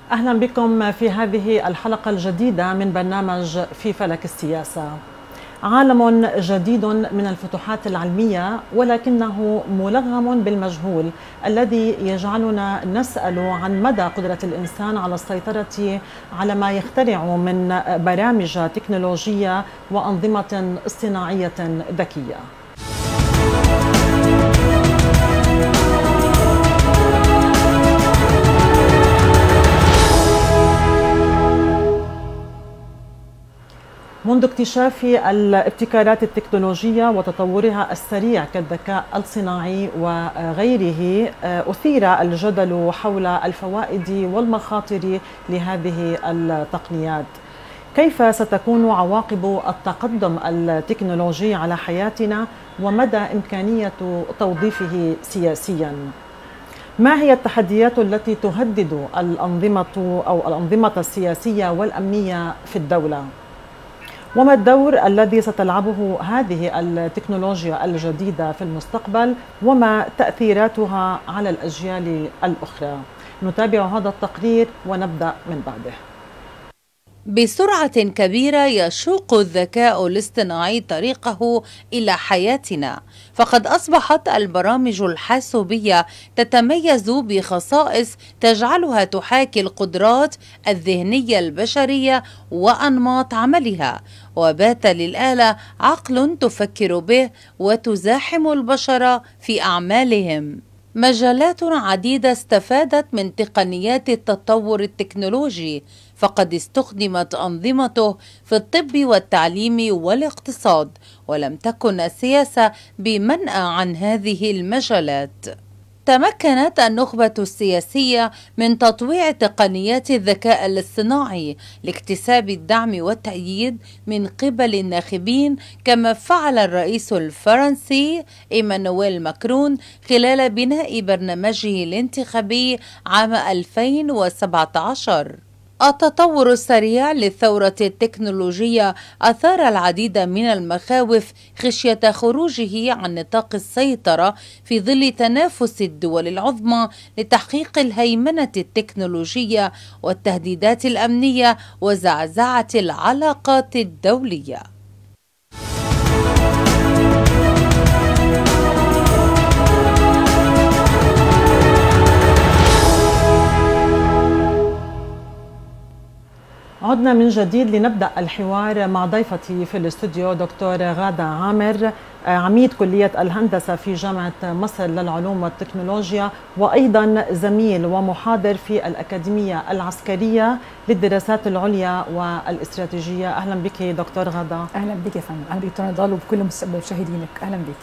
اهلا بكم في هذه الحلقه الجديده من برنامج في فلك السياسه. عالم جديد من الفتوحات العلميه ولكنه ملغم بالمجهول الذي يجعلنا نسال عن مدى قدره الانسان على السيطره على ما يخترع من برامج تكنولوجيه وانظمه اصطناعيه ذكيه. منذ اكتشاف الابتكارات التكنولوجية وتطورها السريع كالذكاء الصناعي وغيره أثير الجدل حول الفوائد والمخاطر لهذه التقنيات كيف ستكون عواقب التقدم التكنولوجي على حياتنا ومدى إمكانية توظيفه سياسياً ما هي التحديات التي تهدد الأنظمة أو الأنظمة السياسية والأمنية في الدولة؟ وما الدور الذي ستلعبه هذه التكنولوجيا الجديدة في المستقبل وما تأثيراتها على الأجيال الأخرى نتابع هذا التقرير ونبدأ من بعده بسرعة كبيرة يشق الذكاء الاصطناعي طريقه إلى حياتنا فقد أصبحت البرامج الحاسوبية تتميز بخصائص تجعلها تحاكي القدرات الذهنية البشرية وأنماط عملها وبات للآلة عقل تفكر به وتزاحم البشر في أعمالهم مجالات عديدة استفادت من تقنيات التطور التكنولوجي فقد استخدمت أنظمته في الطب والتعليم والاقتصاد ولم تكن السياسة بمنأى عن هذه المجالات تمكنت النخبة السياسية من تطويع تقنيات الذكاء الاصطناعي لاكتساب الدعم والتأييد من قبل الناخبين كما فعل الرئيس الفرنسي إيمانويل ماكرون خلال بناء برنامجه الانتخابي عام 2017 التطور السريع للثورة التكنولوجية أثار العديد من المخاوف خشية خروجه عن نطاق السيطرة في ظل تنافس الدول العظمى لتحقيق الهيمنة التكنولوجية والتهديدات الأمنية وزعزعة العلاقات الدولية. عدنا من جديد لنبدا الحوار مع ضيفتي في الاستوديو دكتور غاده عامر عميد كليه الهندسه في جامعه مصر للعلوم والتكنولوجيا وايضا زميل ومحاضر في الاكاديميه العسكريه للدراسات العليا والاستراتيجيه اهلا بك دكتور غاده اهلا بك يا فندم اهلا بك دكتور نضال وبكل مشاهدينك اهلا بك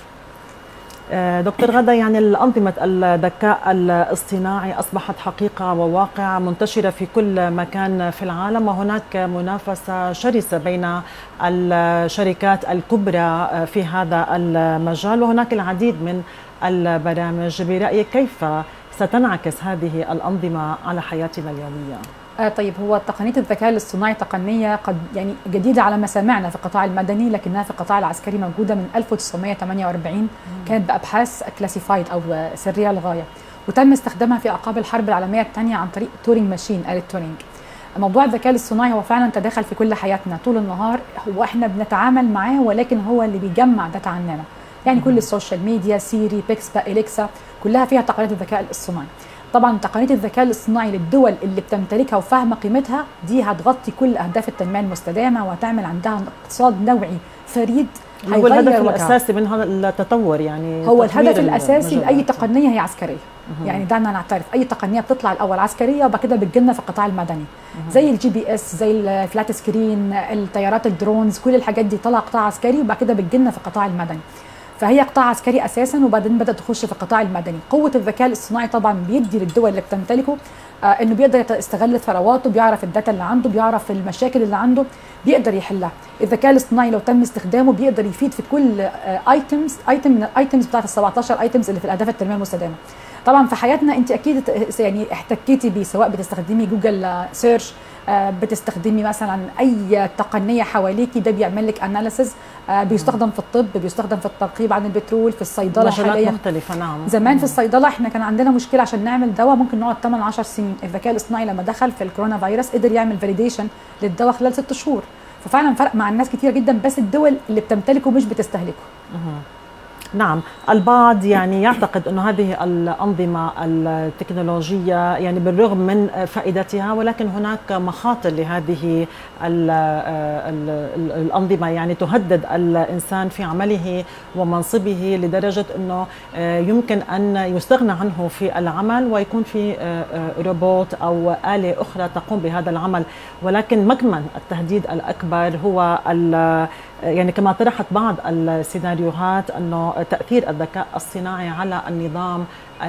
دكتور غدا يعني الأنظمة الذكاء الاصطناعي أصبحت حقيقة وواقع منتشرة في كل مكان في العالم وهناك منافسة شرسة بين الشركات الكبرى في هذا المجال وهناك العديد من البرامج برأيك كيف ستنعكس هذه الأنظمة على حياتنا اليومية؟ آه طيب هو تقنيه الذكاء الاصطناعي تقنيه قد يعني جديده على مسامعنا في القطاع المدني لكنها في القطاع العسكري موجوده من 1948 مم. كانت بابحاث كلاسيفايد او سريه للغايه وتم استخدامها في اعقاب الحرب العالميه الثانيه عن طريق تورينج ماشين آلة تورينج موضوع الذكاء الاصطناعي هو فعلا تداخل في كل حياتنا طول النهار هو احنا بنتعامل معاه ولكن هو اللي بيجمع داتا عننا يعني كل السوشيال ميديا سيري بيكسبا اليكسا كلها فيها تقنيات الذكاء الاصطناعي طبعا تقنيه الذكاء الاصطناعي للدول اللي بتمتلكها وفاهمه قيمتها دي هتغطي كل اهداف التنميه المستدامه وهتعمل عندها اقتصاد نوعي فريد هو الهدف الاساسي من هذا التطور يعني هو الهدف الاساسي لاي تقنيه هي عسكريه مه. يعني دعنا نعترف اي تقنيه بتطلع الاول عسكريه وبعد كده بتجيلنا في القطاع المدني مه. زي الجي بي اس زي الفلات سكرين الطيارات الدرونز كل الحاجات دي طلع قطاع عسكري وبعد كده بتجيلنا في القطاع المدني فهي قطاع عسكري اساسا وبعدين بدات تخش في القطاع المدني قوه الذكاء الاصطناعي طبعا بيدي للدول اللي بتمتلكه آه انه بيقدر يستغل ثرواته بيعرف الداتا اللي عنده بيعرف المشاكل اللي عنده بيقدر يحلها الذكاء الاصطناعي لو تم استخدامه بيقدر يفيد في كل ايتمز ايتم من الايتمز بتاعت ال 17 ايتمز اللي في الاهداف التنميه المستدامه طبعا في حياتنا انت اكيد يعني احتكيتي بيه سواء بتستخدمي جوجل سيرش بتستخدمي مثلا اي تقنيه حواليكي ده بيعمل لك اناليسز بيستخدم في الطب بيستخدم في الترقيب عن البترول في الصيدله حاليا مختلفه نعم زمان في الصيدله احنا كان عندنا مشكله عشان نعمل دواء ممكن نقعد 8 10 سنين الذكاء الاصطناعي لما دخل في الكورونا فيروس قدر يعمل فاليديشن للدواء خلال 6 شهور ففعلا فرق مع الناس كتير جدا بس الدول اللي بتمتلكه مش بتستهلكه نعم البعض يعني يعتقد أن هذه الأنظمة التكنولوجية يعني بالرغم من فائدتها ولكن هناك مخاطر لهذه ال ال الأنظمة يعني تهدد الإنسان في عمله ومنصبه لدرجة أنه يمكن أن يستغنى عنه في العمل ويكون في روبوت أو آلة أخرى تقوم بهذا العمل ولكن مكمن التهديد الأكبر هو يعني كما طرحت بعض السيناريوهات انه تاثير الذكاء الصناعي على النظام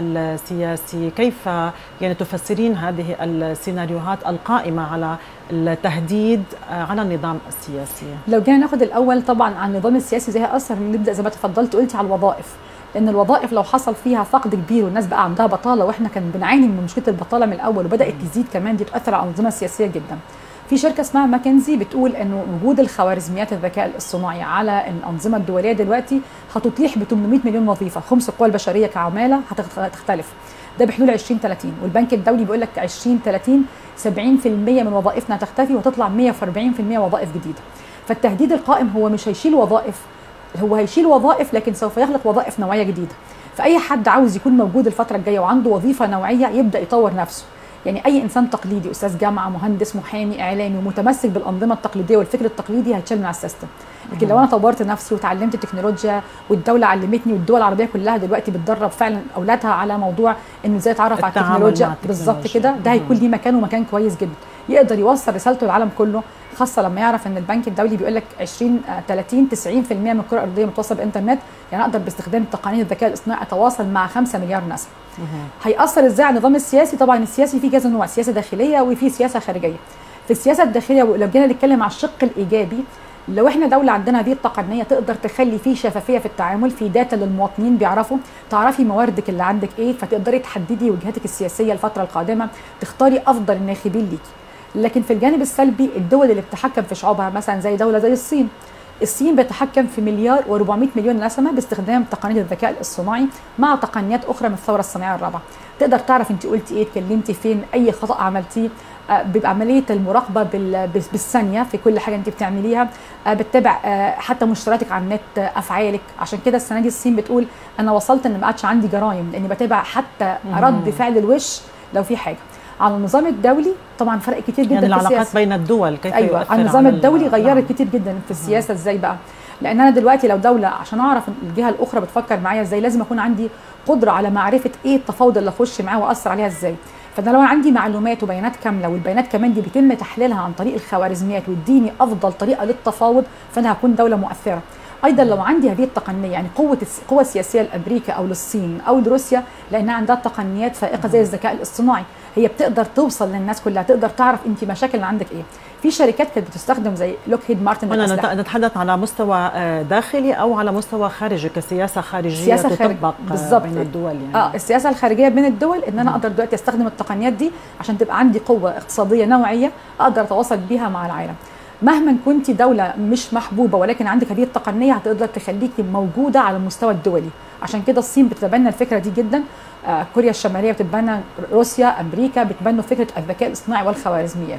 السياسي كيف يعني تفسرين هذه السيناريوهات القائمه على التهديد على النظام السياسي لو جينا ناخد الاول طبعا عن النظام السياسي زي اثر نبدا زي ما تفضلت قلتي على الوظائف لان الوظائف لو حصل فيها فقد كبير والناس بقى عندها بطاله واحنا كان بنعاني من مشكله البطاله من الاول وبدات تزيد كمان دي تاثر على الانظمه السياسيه جدا في شركه اسمها ماكنزي بتقول انه وجود الخوارزميات الذكاء الصناعي على الانظمه الدوليه دلوقتي هتطيح ب 800 مليون وظيفه خمس القوى البشريه كعماله هتختلف ده بحلول 2030 والبنك الدولي بيقول لك 2030 70% من وظائفنا هتختفي وتطلع 140% وظائف جديده فالتهديد القائم هو مش هيشيل وظائف هو هيشيل وظائف لكن سوف يخلق وظائف نوعيه جديده فاي حد عاوز يكون موجود الفتره الجايه وعنده وظيفه نوعيه يبدا يطور نفسه يعني اي انسان تقليدي استاذ جامعه مهندس محامي اعلامي ومتمسك بالانظمه التقليديه والفكر التقليدي هيتشال من على السيستم لكن لو انا طورت نفسي وتعلمت التكنولوجيا والدوله علمتني والدول العربيه كلها دلوقتي بتدرب فعلا اولادها على موضوع انه ازاي اتعرف على التكنولوجيا بالظبط كده ده هيكون ليه مكان ومكان كويس جدا يقدر يوصل رسالته للعالم كله خاصه لما يعرف ان البنك الدولي بيقول لك 20 30 90% من الكره الارضيه متوصله بالانترنت يعني اقدر باستخدام تقنيه الذكاء الاصطناعي اتواصل مع 5 مليار نسمه هيأثر ازاي على النظام السياسي طبعا السياسي فيه كذا نوع سياسه داخليه وفي سياسه خارجيه في السياسه الداخليه لو جينا نتكلم على الشق الايجابي لو احنا دوله عندنا هذه التقنيه تقدر تخلي في شفافيه في التعامل في داتا للمواطنين بيعرفوا تعرفي مواردك اللي عندك ايه فتقدري تحددي وجهتك السياسيه الفتره القادمه تختاري افضل الناخبين ليكي لكن في الجانب السلبي الدول اللي بتتحكم في شعوبها مثلا زي دوله زي الصين الصين بتتحكم في مليار و400 مليون نسمه باستخدام تقنيه الذكاء الصناعي مع تقنيات اخرى من الثوره الصناعيه الرابعه تقدر تعرف انت قلتي ايه اتكلمتي فين اي خطا عملتيه بيبقى عمليه المراقبه بالثانيه في كل حاجه انت بتعمليها بتتابع حتى مشترياتك على النت افعالك عشان كده السنه دي الصين بتقول انا وصلت ان ما عادش عندي جرائم لاني بتابع حتى رد فعل الوش لو في حاجه على النظام الدولي طبعا فرق كتير جدا يعني في العلاقات السياسة. بين الدول كيف ايوه يؤثر النظام على الدولي غيرت نعم. كتير جدا في السياسه ازاي بقى لان انا دلوقتي لو دوله عشان اعرف الجهه الاخرى بتفكر معايا ازاي لازم اكون عندي قدره على معرفه ايه التفاوض اللي اخش معاه واثر عليها ازاي فانا لو عندي معلومات وبيانات كامله والبيانات كمان دي بيتم تحليلها عن طريق الخوارزميات ويديني افضل طريقه للتفاوض فانا هكون دوله مؤثره ايضا لو عندي هذه التقنيه يعني قوه القوه السياسيه لامريكا او للصين او لروسيا لانها عندها تقنيات فائقه زي الذكاء الاصطناعي هي بتقدر توصل للناس كلها تقدر تعرف انت مشاكل اللي عندك ايه في شركات كانت بتستخدم زي لوكهيد مارتن هنا للأسلحة. نتحدث على مستوى داخلي او على مستوى خارجي كسياسه خارجيه سياسة خارج- تطبق بالظبط. بين الدول يعني اه السياسه الخارجيه بين الدول ان انا اقدر دلوقتي استخدم التقنيات دي عشان تبقى عندي قوه اقتصاديه نوعيه اقدر اتواصل بيها مع العالم مهما كنت دوله مش محبوبه ولكن عندك هذه التقنيه هتقدر تخليكي موجوده على المستوى الدولي عشان كده الصين بتتبنى الفكره دي جدا آه كوريا الشماليه بتتبنى روسيا امريكا بتبنوا فكره الذكاء الاصطناعي والخوارزميات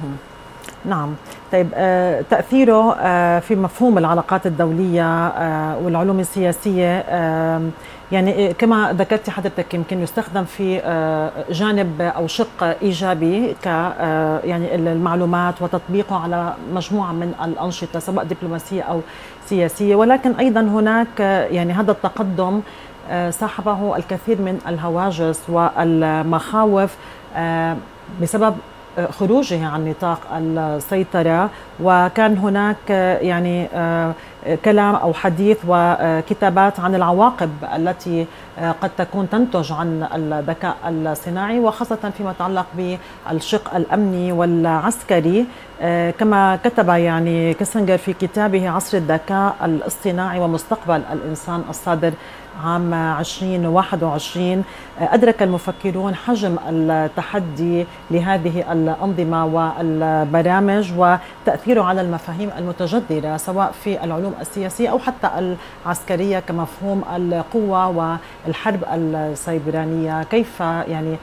نعم طيب آه، تأثيره آه، في مفهوم العلاقات الدولية آه، والعلوم السياسية آه، يعني آه، كما ذكرتي حضرتك يمكن يستخدم في آه، جانب أو شق إيجابي ك آه، يعني المعلومات وتطبيقه على مجموعة من الأنشطة سواء دبلوماسية أو سياسية ولكن أيضا هناك آه، يعني هذا التقدم آه، صاحبه الكثير من الهواجس والمخاوف آه، بسبب خروجه عن نطاق السيطرة وكان هناك يعني كلام او حديث وكتابات عن العواقب التي قد تكون تنتج عن الذكاء الصناعي وخاصه فيما يتعلق بالشق الامني والعسكري كما كتب يعني كيسنجر في كتابه عصر الذكاء الاصطناعي ومستقبل الانسان الصادر عام 2021 أدرك المفكرون حجم التحدي لهذه الأنظمة والبرامج وتأثيره على المفاهيم المتجدرة سواء في العلوم السياسية أو حتى العسكرية كمفهوم القوة والحرب السيبرانية كيف يعني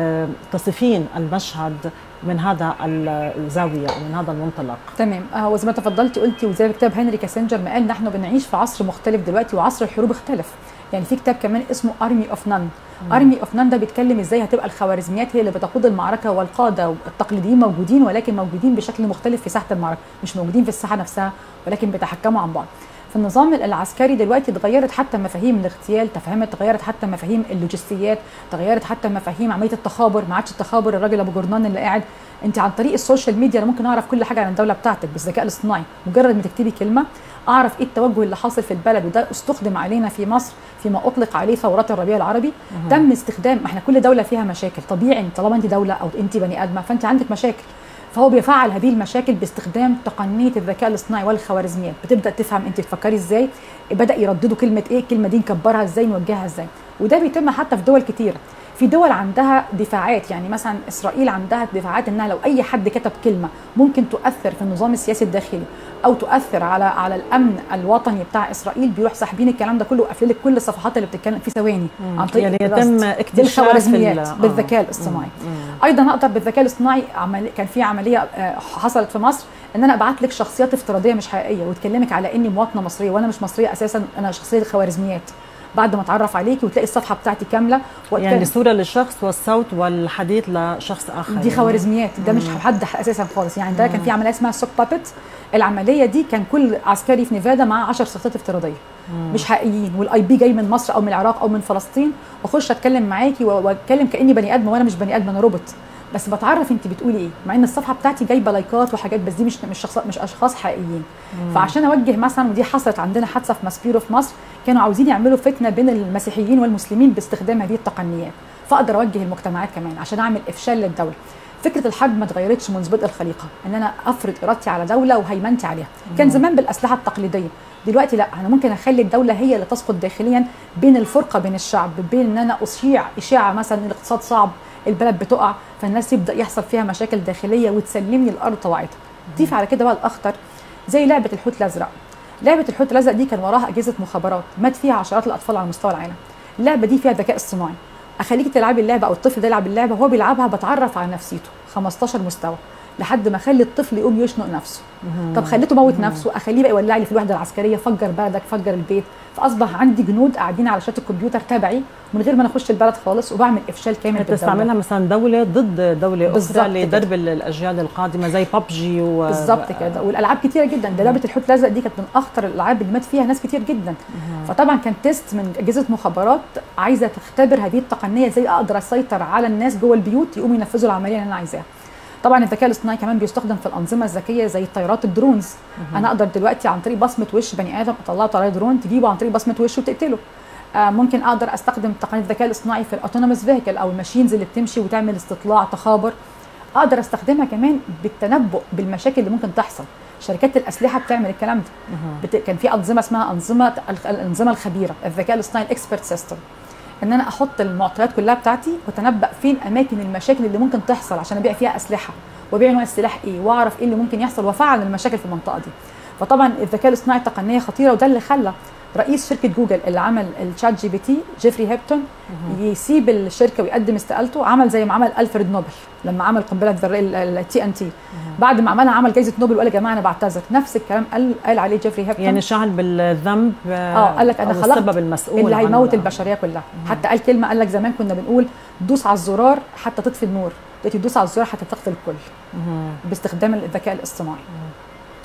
تصفين المشهد من هذا الزاويه او من هذا المنطلق تمام آه وزي ما تفضلتي قلتي وزي كتاب هنري كاسنجر ما قال نحن بنعيش في عصر مختلف دلوقتي وعصر الحروب اختلف يعني في كتاب كمان اسمه ارمي اوف نان ارمي اوف نان ده بيتكلم ازاي هتبقى الخوارزميات هي اللي بتقود المعركه والقاده التقليديين موجودين ولكن موجودين بشكل مختلف في ساحه المعركه مش موجودين في الساحه نفسها ولكن بيتحكموا عن بعض في النظام العسكري دلوقتي اتغيرت حتى مفاهيم الاغتيال تفهمت تغيرت حتى مفاهيم اللوجستيات تغيرت حتى مفاهيم عمليه التخابر ما عادش التخابر الراجل ابو جرنان اللي قاعد انت عن طريق السوشيال ميديا انا ممكن اعرف كل حاجه عن الدوله بتاعتك بالذكاء الاصطناعي مجرد ما تكتبي كلمه اعرف ايه التوجه اللي حاصل في البلد وده استخدم علينا في مصر فيما اطلق عليه ثورات الربيع العربي مم. تم استخدام احنا كل دوله فيها مشاكل طبيعي طالما انت دوله او انت بني ادمه فانت عندك مشاكل فهو بيفعل هذه المشاكل باستخدام تقنيه الذكاء الاصطناعي والخوارزميات بتبدا تفهم انت بتفكري ازاي بدا يرددوا كلمه ايه الكلمه دي نكبرها ازاي نوجهها ازاي وده بيتم حتى في دول كتيره في دول عندها دفاعات يعني مثلا اسرائيل عندها دفاعات انها لو اي حد كتب كلمه ممكن تؤثر في النظام السياسي الداخلي او تؤثر على على الامن الوطني بتاع اسرائيل بيروح ساحبين الكلام ده كله وقافلين لك كل الصفحات اللي بتتكلم في ثواني عن طريق يعني يتم اكتشاف الخوارزميات بالذكاء الاصطناعي ايضا اقدر بالذكاء الاصطناعي عمل كان في عمليه حصلت في مصر ان انا ابعت لك شخصيات افتراضيه مش حقيقيه وتكلمك على اني مواطنه مصريه وانا مش مصريه اساسا انا شخصيه خوارزميات بعد ما اتعرف عليكي وتلاقي الصفحه بتاعتي كامله يعني صوره للشخص والصوت والحديث لشخص اخر دي خوارزميات ده مش حد اساسا خالص يعني ده كان في عمليه اسمها سوك بابت العمليه دي كان كل عسكري في نيفادا معاه 10 شخصيات افتراضيه مم. مش حقيقيين والاي بي جاي من مصر او من العراق او من فلسطين واخش اتكلم معاكي واتكلم كاني بني ادم وانا مش بني ادم انا روبوت بس بتعرف انت بتقولي ايه مع ان الصفحه بتاعتي جايبه لايكات وحاجات بس دي مش مش شخص مش اشخاص حقيقيين مم. فعشان اوجه مثلا ودي حصلت عندنا حادثه في ماسبيرو في مصر كانوا عاوزين يعملوا فتنه بين المسيحيين والمسلمين باستخدام هذه التقنيات فاقدر اوجه المجتمعات كمان عشان اعمل افشال للدوله فكره الحرب ما اتغيرتش منذ بدء الخليقه ان انا افرض ارادتي على دوله وهيمنتي عليها كان زمان بالاسلحه التقليديه دلوقتي لا انا ممكن اخلي الدوله هي اللي تسقط داخليا بين الفرقه بين الشعب بين ان انا اشيع اشاعه مثلا الاقتصاد صعب البلد بتقع فالناس يبدا يحصل فيها مشاكل داخليه وتسلمني الارض طوعتها ضيف على كده بقى الاخطر زي لعبه الحوت الازرق لعبه الحوت الازرق دي كان وراها اجهزه مخابرات مات فيها عشرات الاطفال على مستوى العالم اللعبه دي فيها ذكاء اصطناعي اخليكي تلعبي اللعبه او الطفل ده يلعب اللعبه وهو بيلعبها بتعرف على نفسيته 15 مستوى لحد ما اخلي الطفل يقوم يشنق نفسه طب خليته موت نفسه اخليه بقى يولع لي في الوحده العسكريه فجر بلدك فجر البيت فاصبح عندي جنود قاعدين على شاشه الكمبيوتر تبعي من غير ما انا اخش البلد خالص وبعمل افشال كامل بتستعملها مثلا دوله ضد دوله اخرى لضرب الاجيال القادمه زي ببجي و... بالظبط كده والالعاب كتيره جدا ده لعبه الحوت الازرق دي كانت من اخطر الالعاب اللي مات فيها ناس كتير جدا فطبعا كان تيست من اجهزه مخابرات عايزه تختبر هذه التقنيه ازاي اقدر اسيطر على الناس جوه البيوت يقوموا ينفذوا العمليه اللي انا عايزاها طبعا الذكاء الاصطناعي كمان بيستخدم في الانظمه الذكيه زي الطيارات الدرونز مم. انا اقدر دلوقتي عن طريق بصمه وش بني ادم اطلعه طياره درون تجيبه عن طريق بصمه وشه وتقتله آه ممكن اقدر استخدم تقنيه الذكاء الاصطناعي في الاوتونوموس فيهيكل او الماشينز اللي بتمشي وتعمل استطلاع تخابر اقدر استخدمها كمان بالتنبؤ بالمشاكل اللي ممكن تحصل شركات الاسلحه بتعمل الكلام ده بت... كان في انظمه اسمها انظمه الانظمه الخبيره الذكاء الاصطناعي الاكسبرت سيستم ان انا احط المعطيات كلها بتاعتي واتنبا فين اماكن المشاكل اللي ممكن تحصل عشان ابيع فيها اسلحه وابيع نوع السلاح ايه واعرف ايه اللي ممكن يحصل وافعل المشاكل في المنطقه دي فطبعا الذكاء الاصطناعي تقنيه خطيره وده اللي خلى رئيس شركه جوجل اللي عمل الشات جي بي تي جيفري هيبتون يسيب الشركه ويقدم استقالته عمل زي ما عمل الفريد نوبل لما عمل قنبله الذريه التي ان تي بعد ما عملها عمل جائزه نوبل وقال يا جماعه انا بعتذر نفس الكلام قال قال عليه جيفري هيبتون يعني شعر بالذنب اه قال لك انا خلقت السبب المسؤول اللي هيموت البشريه كلها حتى قال كلمه قال لك زمان كنا بنقول دوس على الزرار حتى تطفي النور دلوقتي تدوس على الزرار حتى تقتل الكل باستخدام الذكاء الاصطناعي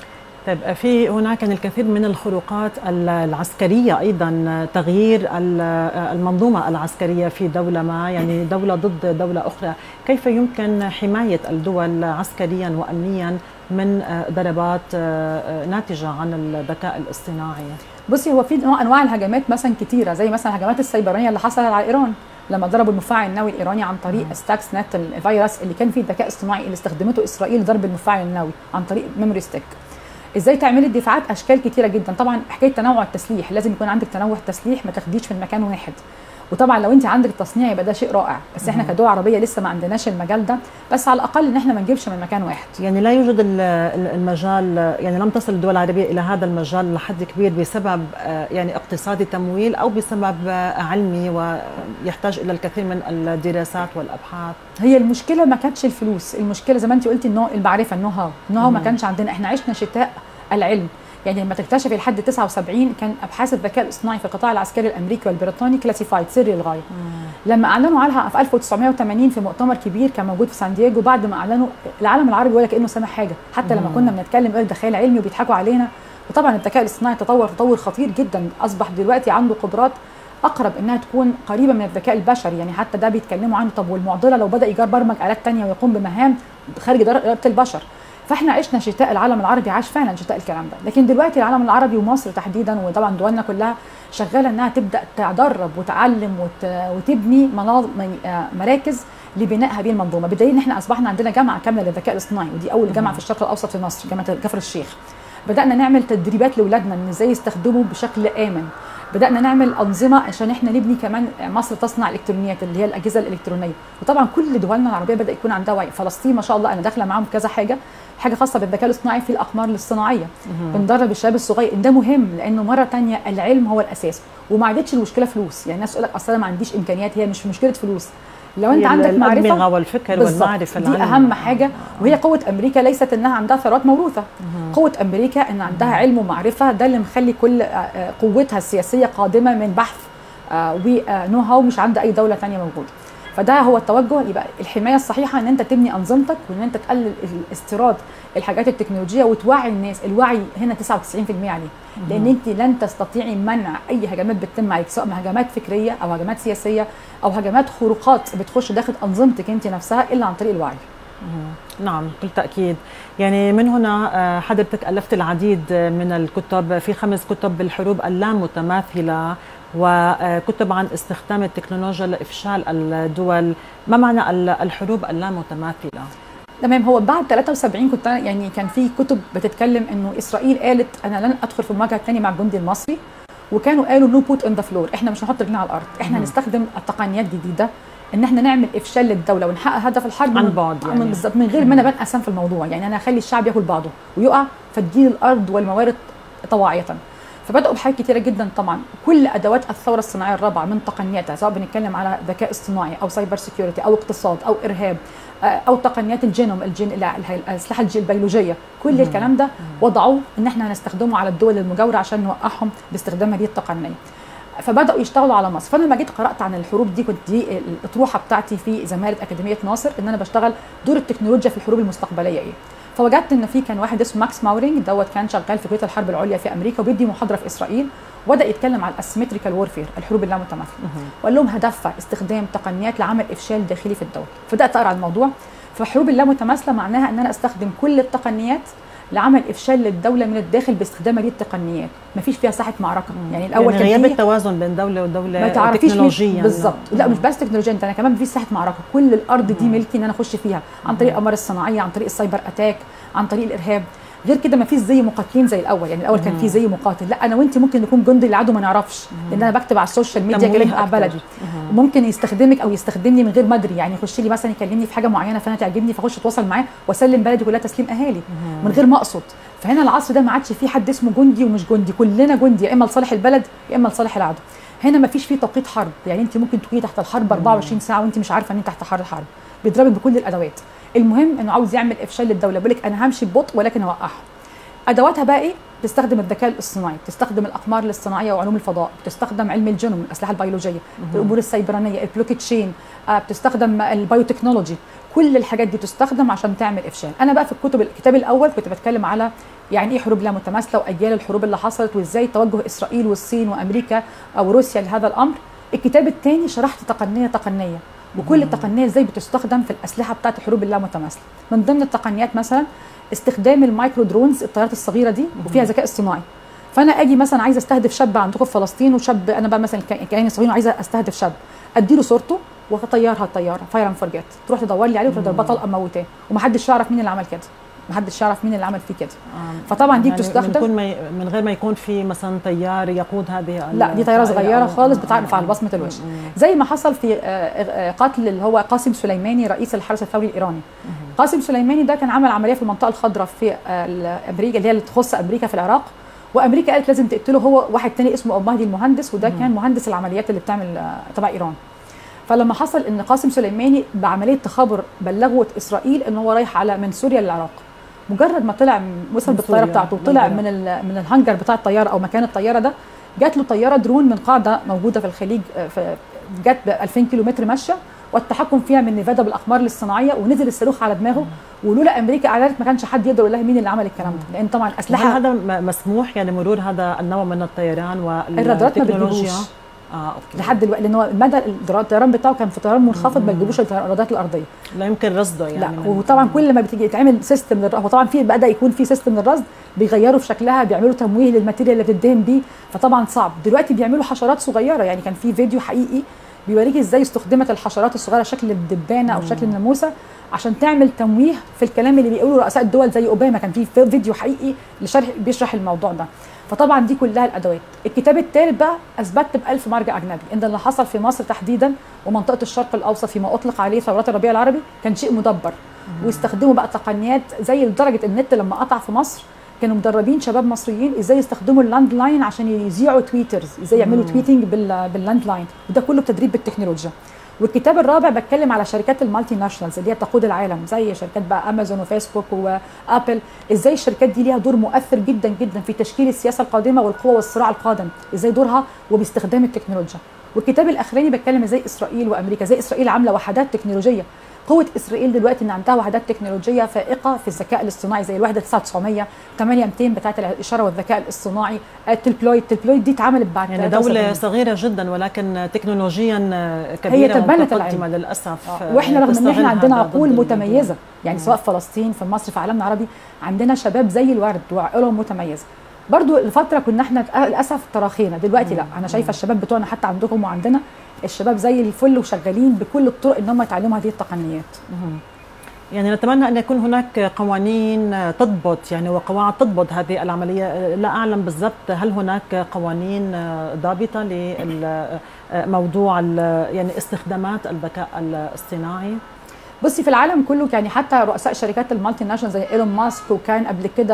طيب في هناك الكثير من الخروقات العسكريه ايضا تغيير المنظومه العسكريه في دوله ما يعني دوله ضد دوله اخرى كيف يمكن حمايه الدول عسكريا وامنيا من ضربات ناتجه عن الذكاء الاصطناعي بصي هو في نوع انواع الهجمات مثلا كتيره زي مثلا الهجمات السيبرانيه اللي حصلت على ايران لما ضربوا المفاعل النووي الايراني عن طريق ستاكس نت الفيروس اللي كان فيه الذكاء الاصطناعي اللي استخدمته اسرائيل لضرب المفاعل النووي عن طريق ميموري ستيك ازاي تعملي الدفاعات اشكال كتيره جدا طبعا حكايه تنوع التسليح لازم يكون عندك تنوع تسليح ما تاخديش من مكان واحد وطبعا لو انت عندك تصنيع يبقى ده شيء رائع بس احنا كدول عربيه لسه ما عندناش المجال ده بس على الاقل ان احنا ما نجيبش من مكان واحد يعني لا يوجد المجال يعني لم تصل الدول العربيه الى هذا المجال لحد كبير بسبب يعني اقتصادي تمويل او بسبب علمي ويحتاج الى الكثير من الدراسات والابحاث هي المشكله ما كانتش الفلوس المشكله زي ما انت قلتي النوع المعرفه النو هاو النو هاو ما كانش عندنا احنا عشنا شتاء العلم يعني لما تكتشفي لحد 79 كان ابحاث الذكاء الاصطناعي في القطاع العسكري الامريكي والبريطاني كلاسيفايد سري للغايه لما اعلنوا عنها في 1980 في مؤتمر كبير كان موجود في سان دييغو بعد ما اعلنوا العالم العربي ولا كانه سامع حاجه حتى لما كنا بنتكلم يقول ده خيال علمي وبيضحكوا علينا وطبعا الذكاء الاصطناعي تطور تطور خطير جدا اصبح دلوقتي عنده قدرات اقرب انها تكون قريبه من الذكاء البشري يعني حتى ده بيتكلموا عنه طب والمعضله لو بدا يبرمج الات ثانيه ويقوم بمهام خارج اراده البشر فاحنا عشنا شتاء العالم العربي عاش فعلا شتاء الكلام ده لكن دلوقتي العالم العربي ومصر تحديدا وطبعا دولنا كلها شغاله انها تبدا تدرب وتعلم وت... وتبني مناظ... مراكز لبناء هذه المنظومه بدليل ان احنا اصبحنا عندنا جامعه كامله للذكاء الاصطناعي ودي اول جامعه في الشرق الاوسط في مصر جامعه كفر الشيخ بدانا نعمل تدريبات لاولادنا ان ازاي يستخدموا بشكل امن بدانا نعمل انظمه عشان احنا نبني كمان مصر تصنع الكترونيات اللي هي الاجهزه الالكترونيه وطبعا كل دولنا العربيه بدا يكون عندها وعي فلسطين ما شاء الله انا داخله معاهم كذا حاجه حاجه خاصه بالذكاء الاصطناعي في الاقمار الاصطناعيه بندرب الشباب الصغير ده مهم لانه مره تانية العلم هو الاساس وما عادتش المشكله فلوس يعني الناس تقول لك اصل انا ما عنديش امكانيات هي مش مشكله فلوس لو انت عندك معرفه الادمغه والفكر والمعرفه دي اهم حاجه وهي قوه امريكا ليست انها عندها ثروات موروثه قوه امريكا ان عندها علم ومعرفه ده اللي مخلي كل قوتها السياسيه قادمه من بحث ونو هاو مش عند اي دوله ثانيه موجوده فده هو التوجه يبقى الحمايه الصحيحه ان انت تبني انظمتك وان انت تقلل استيراد الحاجات التكنولوجيه وتوعي الناس الوعي هنا 99% عليه لان انت لن تستطيعي منع اي هجمات بتتم عليك سواء هجمات فكريه او هجمات سياسيه او هجمات خروقات بتخش داخل انظمتك انت نفسها الا عن طريق الوعي نعم بكل تأكيد يعني من هنا حضرتك ألفت العديد من الكتب في خمس كتب بالحروب اللامتماثلة وكتب عن استخدام التكنولوجيا لإفشال الدول ما معنى الحروب اللامتماثلة؟ تمام هو بعد 73 كنت يعني كان في كتب بتتكلم انه اسرائيل قالت انا لن ادخل في المواجهه الثانيه مع الجندي المصري وكانوا قالوا نو بوت ان ذا فلور احنا مش هنحط رجلنا على الارض احنا هنستخدم التقنيات الجديده ان احنا نعمل افشال للدوله ونحقق هدف الحرب عن بعد يعني بالظبط من غير ما انا ابان اسام في الموضوع يعني انا اخلي الشعب ياكل بعضه ويقع فتجيل الارض والموارد طواعيه فبداوا بحاجات كتيره جدا طبعا كل ادوات الثوره الصناعيه الرابعه من تقنياتها سواء بنتكلم على ذكاء اصطناعي او سايبر سيكيورتي او اقتصاد او ارهاب او تقنيات الجينوم الجين الاسلحه البيولوجيه كل الكلام ده وضعوه ان احنا هنستخدمه على الدول المجاوره عشان نوقعهم باستخدام هذه التقنيه فبداوا يشتغلوا على مصر فانا لما جيت قرات عن الحروب دي كنت دي الاطروحه بتاعتي في زماله اكاديميه ناصر ان انا بشتغل دور التكنولوجيا في الحروب المستقبليه ايه فوجدت ان في كان واحد اسمه ماكس ماورينج دوت كان شغال في كليه الحرب العليا في امريكا وبيدي محاضره في اسرائيل وبدا يتكلم على الاسيمتريكال وورفير الحروب اللامتماثله وقال لهم هدفها استخدام تقنيات لعمل افشال داخلي في الدوله فبدات اقرا عن الموضوع فالحروب اللامتماثله معناها ان انا استخدم كل التقنيات لعمل افشال للدوله من الداخل باستخدام هذه التقنيات ما فيش فيها ساحه معركه يعني الاول يعني غياب التوازن بين دوله ودوله ما تعرفيش تكنولوجيا بالظبط لا مش بس تكنولوجيا انت انا كمان في ساحه معركه كل الارض دي ملكي ان انا اخش فيها عن طريق الاقمار الصناعيه عن طريق السايبر اتاك عن طريق الارهاب غير كده ما فيش زي مقاتلين زي الاول يعني الاول كان في زي مقاتل لا انا وانت ممكن نكون جندي العدو ما نعرفش لان انا بكتب على السوشيال ميديا كلام بتاع بلدي ممكن يستخدمك او يستخدمني من غير ما ادري يعني يخش لي مثلا يكلمني في حاجه معينه فانا تعجبني فاخش اتواصل معاه واسلم بلدي كلها تسليم اهالي من غير ما اقصد فهنا العصر ده ما عادش في حد اسمه جندي ومش جندي كلنا جندي يا اما لصالح البلد يا اما لصالح العدو هنا ما فيش فيه توقيت حرب يعني انت ممكن تكوني تحت الحرب 24 ساعه وانت مش عارفه ان انت تحت حرب الحرب بيضربك بكل الادوات المهم انه عاوز يعمل افشال للدوله بيقول لك انا همشي ببطء ولكن اوقعهم ادواتها بقى ايه بتستخدم الذكاء الاصطناعي بتستخدم الاقمار الاصطناعيه وعلوم الفضاء بتستخدم علم الجنوم الاسلحه البيولوجيه الامور السيبرانيه البلوك تشين آه بتستخدم البايوتكنولوجي كل الحاجات دي تستخدم عشان تعمل افشال انا بقى في الكتب الكتاب الاول كنت بتكلم على يعني ايه حروب لا متماثله واجيال الحروب اللي حصلت وازاي توجه اسرائيل والصين وامريكا او روسيا لهذا الامر الكتاب الثاني شرحت تقنيه تقنيه وكل تقنيه ازاي بتستخدم في الاسلحه بتاعت الحروب اللا متماثله من ضمن التقنيات مثلا استخدام المايكرو درونز الطيارات الصغيره دي وفيها ذكاء اصطناعي فانا اجي مثلا عايزه استهدف شاب عندكم في فلسطين وشاب انا بقى مثلا كائن صغير وعايزه استهدف شاب اديله صورته واطيرها الطياره فاير اند فورجيت تروح تدور لي عليه وتروح ضربه طلقه موتاه ومحدش يعرف مين اللي عمل كده محدش يعرف مين اللي عمل فيه كده آه. فطبعا دي يعني بتستخدم من, ما ي... من غير ما يكون في مثلا طيار يقود هذه لا دي طياره الطائرة صغيره أو- خالص آه، بتعرف آه، على بصمه الوش زي ما حصل في آه، آه، قتل اللي هو قاسم سليماني رئيس الحرس الثوري الايراني قاسم سليماني ده كان عمل عمليه في المنطقه الخضراء في آه، امريكا اللي هي اللي تخص امريكا في العراق وامريكا قالت لازم تقتله هو واحد تاني اسمه ابو مهدي المهندس وده كان مهندس العمليات اللي بتعمل آه، تبع ايران فلما حصل ان قاسم سليماني بعمليه تخابر بلغوا اسرائيل ان هو رايح على من سوريا للعراق مجرد ما طلع من- وصل من بالطياره سوريا بتاعته وطلع للعراق. من ال- من الهانجر بتاع الطياره او مكان الطياره ده جات له طياره درون من قاعده موجوده في الخليج آه، في جت ب 2000 كيلو متر ماشيه والتحكم فيها من نيفادا بالاقمار الاصطناعيه ونزل الصاروخ على دماغه ولولا امريكا اعلنت ما كانش حد يقدر يقول لها مين اللي عمل الكلام ده لان طبعا هل اسلحه هذا م- مسموح يعني مرور هذا النوع من الطيران الرادارات ما والتكنولوجيا بتجيبوش. اه اوكي لحد دلوقتي لان هو مدى الطيران بتاعه كان في طيران منخفض ما يجيبوش الرادارات الارضيه لا يمكن رصده يعني لا من- وطبعا كل ما بتيجي يتعمل سيستم للرصد وطبعا في بدا يكون في سيستم للرصد بيغيروا في شكلها بيعملوا تمويه للماتيريال اللي بتدهن بيه فطبعا صعب دلوقتي بيعملوا حشرات صغيره يعني كان في فيديو حقيقي بيوريك ازاي استخدمت الحشرات الصغيره شكل الدبانه او شكل الناموسه عشان تعمل تمويه في الكلام اللي بيقولوا رؤساء الدول زي اوباما كان في فيديو حقيقي لشرح بيشرح الموضوع ده فطبعا دي كلها الادوات الكتاب الثالث بقى اثبت بألف مرجع اجنبي ان اللي حصل في مصر تحديدا ومنطقه الشرق الاوسط فيما اطلق عليه ثورات الربيع العربي كان شيء مدبر ويستخدموا بقى تقنيات زي لدرجه النت لما قطع في مصر كانوا مدربين شباب مصريين ازاي يستخدموا اللاند لاين عشان يذيعوا تويترز ازاي يعملوا تويتنج بال باللاند لاين وده كله بتدريب بالتكنولوجيا والكتاب الرابع بتكلم على شركات المالتي ناشونالز اللي هي تقود العالم زي شركات بقى امازون وفيسبوك وابل ازاي الشركات دي ليها دور مؤثر جدا جدا في تشكيل السياسه القادمه والقوه والصراع القادم ازاي دورها وباستخدام التكنولوجيا والكتاب الاخراني بتكلم ازاي اسرائيل وامريكا ازاي اسرائيل عامله وحدات تكنولوجيه قوه اسرائيل دلوقتي ان عندها وحدات تكنولوجيه فائقه في الذكاء الاصطناعي زي الوحده 9900 8200 بتاعه الاشاره والذكاء الاصطناعي التلبلويد التلبلويد دي اتعملت بعد يعني 73. دولة صغيرة جدا ولكن تكنولوجيا كبيرة تبنت ومتقدمة العلم. للأسف آه، واحنا رغم ان تستغل احنا عندنا هذا عقول ضد متميزه يعني سواء في فلسطين في مصر في عالمنا العربي عندنا شباب زي الورد وعقولهم متميزه برضو الفترة كنا احنا للأسف تراخينا دلوقتي لا أنا شايفة الشباب بتوعنا حتى عندكم وعندنا الشباب زي الفل وشغالين بكل الطرق إن هم يتعلموا هذه التقنيات يعني نتمنى ان يكون هناك قوانين تضبط يعني وقواعد تضبط هذه العمليه لا اعلم بالضبط هل هناك قوانين ضابطه لموضوع يعني استخدامات الذكاء الاصطناعي بصي في العالم كله يعني حتى رؤساء شركات المالتي ناشونال زي ايلون ماسك وكان قبل كده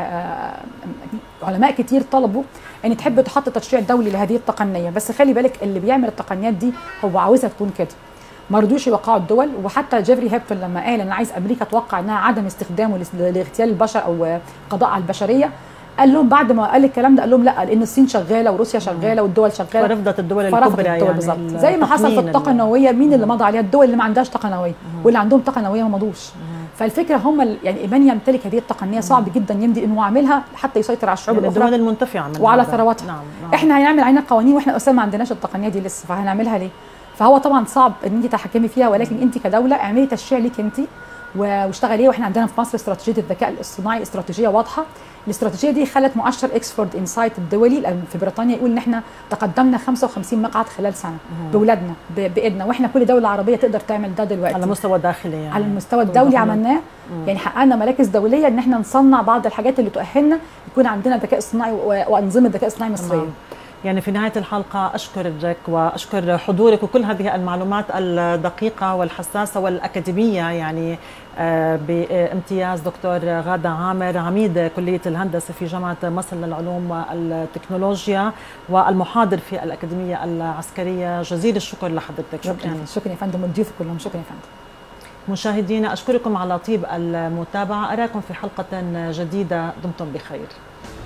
علماء كتير طلبوا ان تحب تحط تشريع دولي لهذه التقنيه بس خلي بالك اللي بيعمل التقنيات دي هو عاوزها تكون كده ما رضوش يوقعوا الدول وحتى جيفري هيبتون لما قال انا عايز امريكا توقع انها عدم استخدامه لاغتيال البشر او قضاء على البشريه قال لهم بعد ما قال الكلام ده قال لهم لا لان الصين شغاله وروسيا شغاله والدول شغاله فرفضت الدول فرفضت الكبرى الدول يعني بالظبط زي ما حصل في الطاقه النوويه مين اللي مضى عليها الدول اللي ما عندهاش طاقه نوويه واللي عندهم طاقه نوويه ما مضوش فالفكره هم يعني من يمتلك هذه التقنيه صعب جدا يمضي انه عاملها حتى يسيطر على الشعوب يعني الاخرى الدول المنتفعه من وعلى هذا. ثرواتها نعم. نعم. احنا هنعمل علينا قوانين واحنا اصلا ما عندناش التقنيه دي لسه فهنعملها ليه فهو طبعا صعب ان انت تحكمي فيها ولكن انت كدوله اعملي تشريع ليك انت واشتغلي واحنا عندنا في مصر استراتيجيه الذكاء الاصطناعي استراتيجيه واضحه الاستراتيجيه دي خلت مؤشر اكسفورد انسايت الدولي في بريطانيا يقول ان احنا تقدمنا 55 مقعد خلال سنه باولادنا بايدنا واحنا كل دوله عربيه تقدر تعمل ده دلوقتي على مستوى داخلي يعني على المستوى الدولي عملناه يعني حققنا مراكز دوليه ان احنا نصنع بعض الحاجات اللي تؤهلنا يكون عندنا ذكاء اصطناعي وانظمه ذكاء اصطناعي مصريه يعني في نهاية الحلقة أشكرك وأشكر حضورك وكل هذه المعلومات الدقيقة والحساسة والأكاديمية يعني بامتياز دكتور غادة عامر عميد كلية الهندسة في جامعة مصر للعلوم والتكنولوجيا والمحاضر في الأكاديمية العسكرية جزيل الشكر لحضرتك شكرا شكرا يا فندم والضيوف كلهم شكرا يا فندم مشاهدينا أشكركم على طيب المتابعة أراكم في حلقة جديدة دمتم بخير